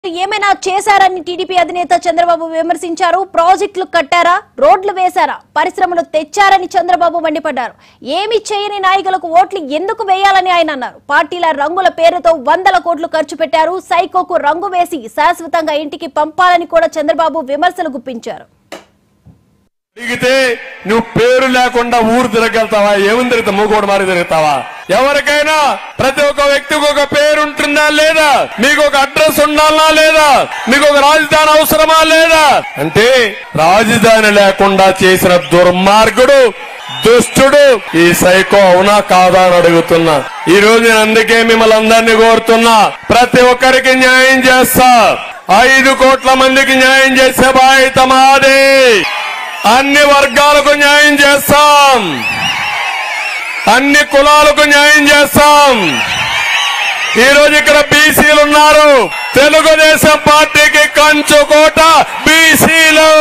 ఏమైనా చేశారని టీడీపీ అధినేత చంద్రబాబు విమర్శించారు ప్రాజెక్టులు కట్టారా రోడ్లు వేశారా పరిశ్రమలు తెచ్చారని చంద్రబాబు మండిపడ్డారు ఏమి చేయని నాయకులకు ఓట్లు ఎందుకు వేయాలని ఆయన అన్నారు పార్టీల రంగుల పేరుతో వందల కోట్లు ఖర్చు పెట్టారు సైకోకు రంగు వేసి శాశ్వతంగా ఇంటికి పంపాలని కూడా చంద్రబాబు విమర్శలు గుప్పించారు అడిగితే నువ్వు పేరు లేకుండా ఊరు తిరగలుగుతావా ఏముంది తిరుగుతా మూగోడు మారి తిరుగుతావా ఎవరికైనా ప్రతి ఒక్క వ్యక్తికి ఒక పేరు ఉంటుందా లేదా మీకు ఒక అడ్రస్ ఉండాలా లేదా మీకు ఒక రాజధాని అవసరమా లేదా అంటే రాజధాని లేకుండా చేసిన దుర్మార్గుడు దుష్టుడు ఈ సైకో అవునా కాదా అని అడుగుతున్నా ఈ రోజు నేను అందుకే మిమ్మల్ని అందరినీ కోరుతున్నా ప్రతి ఒక్కరికి న్యాయం చేస్తా ఐదు కోట్ల మందికి న్యాయం చేసే బాధ్యత మాదే అన్ని వర్గాలకు న్యాయం చేస్తాం అన్ని కులాలకు న్యాయం చేస్తాం ఈ రోజు ఇక్కడ బీసీలు ఉన్నారు తెలుగుదేశం పార్టీకి కంచుకోట బీసీలు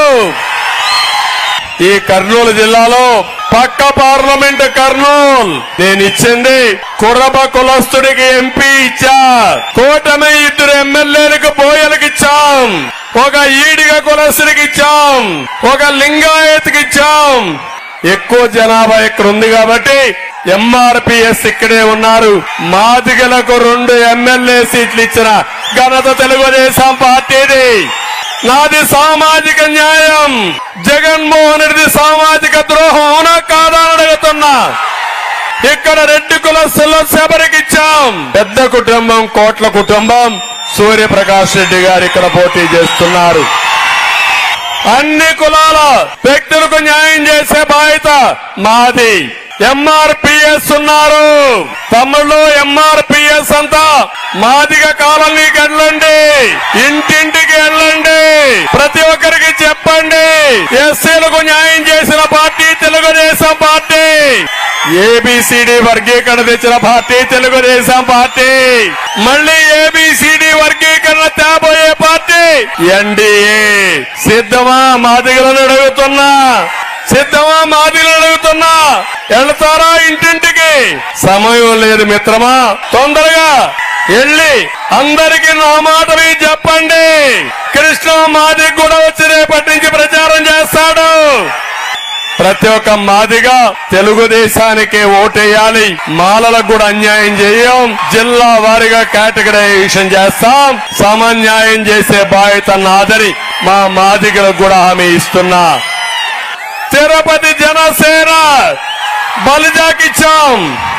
ఈ కర్నూలు జిల్లాలో పక్క పార్లమెంట్ కర్నూలు నేను ఇచ్చింది కుర్రబ కులస్తుడికి ఎంపీ ఇచ్చా కూటమి ఇద్దరు ఎమ్మెల్యేలకు బోయలకు ఇచ్చాం ఒక ఈడిగ కులస్తుడికి ఇచ్చాం ఒక లింగాయత్కి ఇచ్చాం ఎక్కువ జనాభా ఇక్కడ ఉంది కాబట్టి ఎంఆర్పిఎస్ ఇక్కడే ఉన్నారు మాదిగలకు రెండు ఎమ్మెల్యే సీట్లు ఇచ్చిన ఘనత తెలుగుదేశం పార్టీది నాది సామాజిక న్యాయం జగన్మోహన్ రెడ్డి సామాజిక ద్రోహం అవునా కాదా అని అడుగుతున్నా ఇక్కడ రెడ్డి కులస్తుల్లో శబరికిచ్చాం పెద్ద కుటుంబం కోట్ల కుటుంబం సూర్యప్రకాష్ రెడ్డి గారు ఇక్కడ పోటీ చేస్తున్నారు అన్ని కులాల వ్యక్తులకు న్యాయం చేసే బాధ్యత మాది ఎంఆర్పిఎస్ ఉన్నారు తమ్ముళ్ళు ఎంఆర్పిఎస్ అంతా మాదిగ కాలనీకి వెళ్ళండి ఇంటింటికి వెళ్ళండి ప్రతి ఒక్కరికి చెప్పండి ఎస్సీలకు న్యాయం చేసిన పార్టీ తెలుగుదేశం పార్టీ ఏబిసిడి వర్గీకరణ తెచ్చిన పార్టీ తెలుగుదేశం పార్టీ మళ్ళీ ఏబిసిడి వర్గీకరణ తేబోయే పార్టీ ఎన్డీఏ సిద్ధమా మాదిగలను అడుగుతున్నా సిద్ధమా మాదిగలను అడుగుతున్నా వెళ్తారా ఇంటింటికి సమయం లేదు మిత్రమా తొందరగా వెళ్ళి అందరికి నా మాట మీద చెప్పండి కృష్ణ మాదికి కూడా వచ్చి రేపటి నుంచి ప్రచారం చేస్తాడు ప్రతి ఒక్క మాదిగా తెలుగుదేశానికి ఓటేయాలి మాలలకు కూడా అన్యాయం చేయం జిల్లా వారీగా కేటగరైజేషన్ చేస్తాం సమన్యాయం చేసే బాధ్యత నాదని మా మాదిగలకు కూడా హామీ ఇస్తున్నా తిరుపతి జనసేన బలిజాకిచ్చాం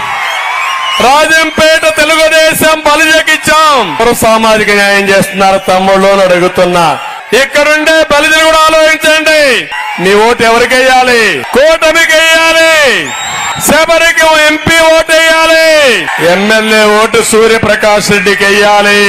రాజంపేట తెలుగుదేశం బలిజకిచ్చాం ఎవరు సామాజిక న్యాయం చేస్తున్నారు తమ్ముళ్ళు అని అడుగుతున్నా ఇక్కడుండే బలిజను కూడా ఆలోచించండి మీ ఓటు ఎవరికి వేయాలి కూటమికి వేయాలి శబరికి ఎంపీ ఓటు వేయాలి ఎమ్మెల్యే ఓటు సూర్యప్రకాష్ రెడ్డికి వేయాలి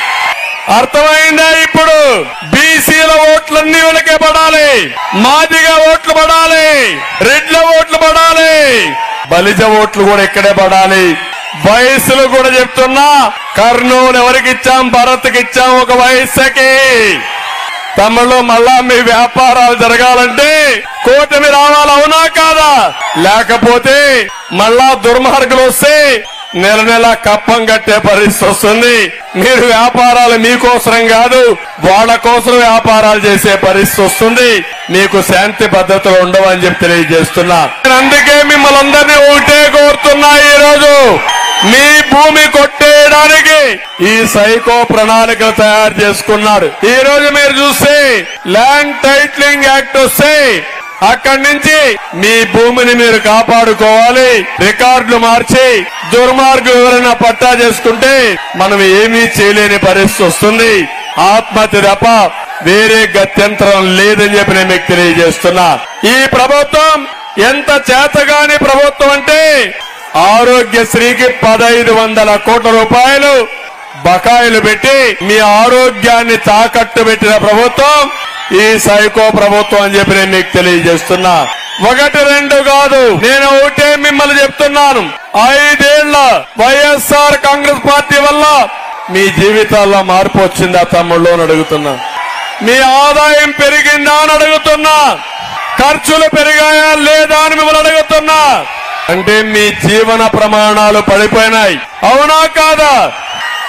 అర్థమైందా ఇప్పుడు బీసీల ఓట్లన్నీ వీళ్ళకే పడాలి మాదిగ ఓట్లు పడాలి రెడ్ల ఓట్లు పడాలి బలిజ ఓట్లు కూడా ఇక్కడే పడాలి వయస్సులు కూడా చెప్తున్నా కర్నూలు ఎవరికి ఇచ్చాం భరత్కి ఇచ్చాం ఒక వయస్సుకి తమ్ముళ్ళు మళ్ళా మీ వ్యాపారాలు జరగాలంటే కూటమి రావాలి అవునా కాదా లేకపోతే మళ్ళా దుర్మార్గులు వస్తే నెల నెల కప్పం కట్టే పరిస్థితి వస్తుంది మీరు వ్యాపారాలు మీకోసరం కాదు వాళ్ళ కోసం వ్యాపారాలు చేసే పరిస్థితి వస్తుంది మీకు శాంతి భద్రతలు ఉండవని చెప్పి తెలియజేస్తున్నా నేను అందుకే మిమ్మల్ని అందరినీ ఒకటే కోరుతున్నా ఈ రోజు మీ భూమి కొట్టేయడానికి ఈ సైకో ప్రణాళికలు తయారు చేసుకున్నాడు ఈ రోజు మీరు చూస్తే ల్యాండ్ టైట్లింగ్ యాక్ట్ వస్తే అక్కడి నుంచి మీ భూమిని మీరు కాపాడుకోవాలి రికార్డులు మార్చి దుర్మార్గం ఎవరైనా పట్టా చేసుకుంటే మనం ఏమీ చేయలేని పరిస్థితి వస్తుంది ఆత్మహత్య తప్ప వేరే గత్యంతరం లేదని చెప్పి నేను మీకు తెలియజేస్తున్నా ఈ ప్రభుత్వం ఎంత చేతగాని ప్రభుత్వం అంటే ఆరోగ్యశ్రీకి పదహైదు వందల కోట్ల రూపాయలు బకాయిలు పెట్టి మీ ఆరోగ్యాన్ని తాకట్టు పెట్టిన ప్రభుత్వం ఈ సైకో ప్రభుత్వం అని చెప్పి నేను మీకు తెలియజేస్తున్నా ఒకటి రెండు కాదు నేను ఒకటే మిమ్మల్ని చెప్తున్నాను ఐదేళ్ల వైఎస్ఆర్ కాంగ్రెస్ పార్టీ వల్ల మీ జీవితాల్లో మార్పు వచ్చిందా తమ్ముళ్ళు అని అడుగుతున్నా మీ ఆదాయం పెరిగిందా అని అడుగుతున్నా ఖర్చులు పెరిగాయా లేదా అని మిమ్మల్ని అడుగుతున్నా అంటే మీ జీవన ప్రమాణాలు పడిపోయినాయి అవునా కాదా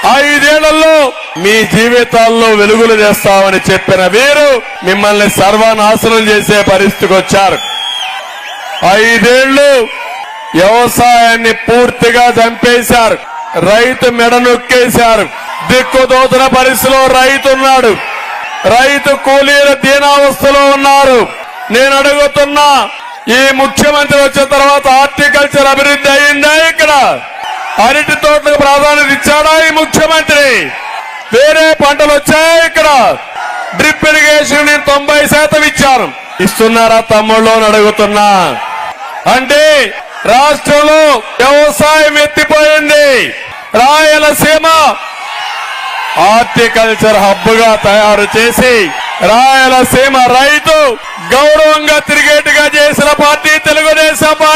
ఐదేళ్లలో మీ జీవితాల్లో వెలుగులు చేస్తామని చెప్పిన వీరు మిమ్మల్ని సర్వనాశనం చేసే పరిస్థితికి వచ్చారు ఐదేళ్లు వ్యవసాయాన్ని పూర్తిగా చంపేశారు రైతు మెడ నొక్కేశారు దిక్కుదోచిన పరిస్థితిలో రైతు ఉన్నాడు రైతు కూలీల దీనావస్థలో ఉన్నారు నేను అడుగుతున్నా ఈ ముఖ్యమంత్రి వచ్చిన తర్వాత హార్టికల్చర్ అభివృద్ధి అయిందా ఇక్కడ అరటి తోటలకు ప్రాధాన్యత ఇచ్చాడా ఈ ముఖ్యమంత్రి వేరే పంటలు వచ్చాయా ఇక్కడ డ్రిప్ ఇరిగేషన్ నేను తొంభై శాతం ఇచ్చాను ఇస్తున్నారా తమ్ముళ్ళు అని అడుగుతున్నా అంటే రాష్ట్రంలో వ్యవసాయం ఎత్తిపోయింది రాయలసీమ హార్టికల్చర్ హబ్ గా తయారు చేసి రాయలసీమ రైతు గౌరవంగా తిరిగేట్టుగా చేసిన పార్టీ తెలుగుదేశం పార్టీ